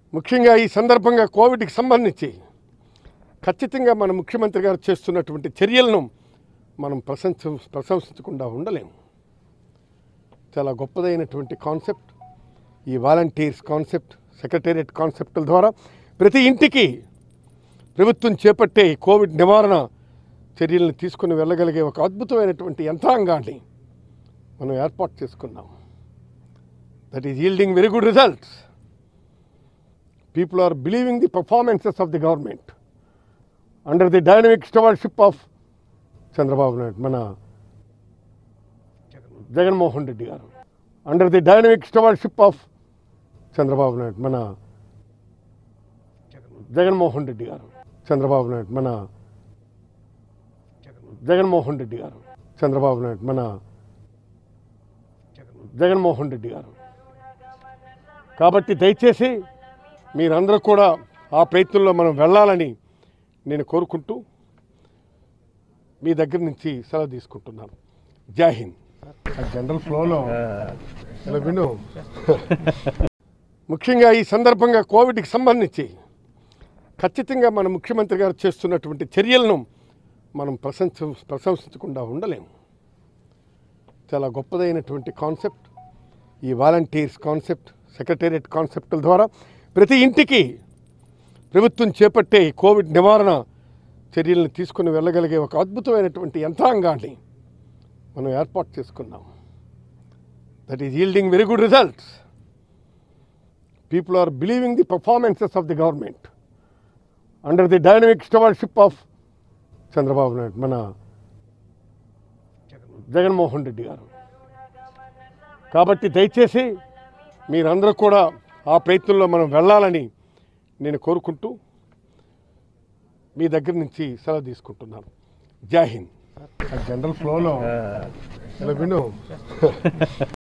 ముఖ్యంగా ఈ సందర్భంగా కోవిడ్కి సంబంధించి ఖచ్చితంగా మన ముఖ్యమంత్రి గారు చేస్తున్నటువంటి చర్యలను మనం ప్రశంస ప్రశంసించకుండా ఉండలేము చాలా గొప్పదైనటువంటి కాన్సెప్ట్ ఈ వాలంటీర్స్ కాన్సెప్ట్ సెక్రటేరియట్ కాన్సెప్ట్ల ద్వారా ప్రతి ఇంటికి ప్రభుత్వం చేపట్టే ఈ కోవిడ్ నివారణ చర్యలను తీసుకుని వెళ్ళగలిగే ఒక అద్భుతమైనటువంటి యంత్రాంగాన్ని మనం ఏర్పాటు చేసుకున్నాం that is yielding very good results people are believing the performances of the government under the dynamic stewardship of Chandrababu Naidu మన జగన్మోహన్ రెడ్డి గారు under the dynamic stewardship of Chandrababu Naidu మన జగన్మోహన్ రెడ్డి గారు చంద్రబాబు నాయుడు మన జగన్మోహన్ రెడ్డి గారు చంద్రబాబు నాయుడు మన జగన్మోహన్ రెడ్డి గారు కాబట్టి దయచేసి మీరందరూ కూడా ఆ ప్రయత్నంలో మనం వెళ్ళాలని నేను కోరుకుంటూ మీ దగ్గర నుంచి సెలవు తీసుకుంటున్నాను జై హింద్ జనరల్ ఫ్లోలో ఇలా విను ముఖ్యంగా ఈ సందర్భంగా కోవిడ్కి సంబంధించి ఖచ్చితంగా మన ముఖ్యమంత్రి గారు చేస్తున్నటువంటి చర్యలను మనం ప్రశంస ప్రశంసించకుండా ఉండలేము చాలా గొప్పదైనటువంటి కాన్సెప్ట్ ఈ వాలంటీర్స్ కాన్సెప్ట్ సెక్రటేరియట్ కాన్సెప్ట్ల ద్వారా ప్రతి ఇంటికి ప్రభుత్వం చేపట్టే ఈ కోవిడ్ నివారణ చర్యలను తీసుకుని వెళ్ళగలిగే ఒక అద్భుతమైనటువంటి యంత్రాంగాన్ని మనం ఏర్పాటు చేసుకున్నాం that is yielding very good results people are believing the performances of the government under the dynamic stewardship of Chandrababu Naidu మన జగన్మోహన్ రెడ్డి గారు కాబట్టి దయచేసి మీరందరూ కూడా ఆ ప్రయత్నంలో మనం వెళ్ళాలని నేను కోరుకుంటూ మీ దగ్గర నుంచి సెలవు తీసుకుంటున్నాను జై హింద్ జనరల్ ఫ్లోలో ఇలా విను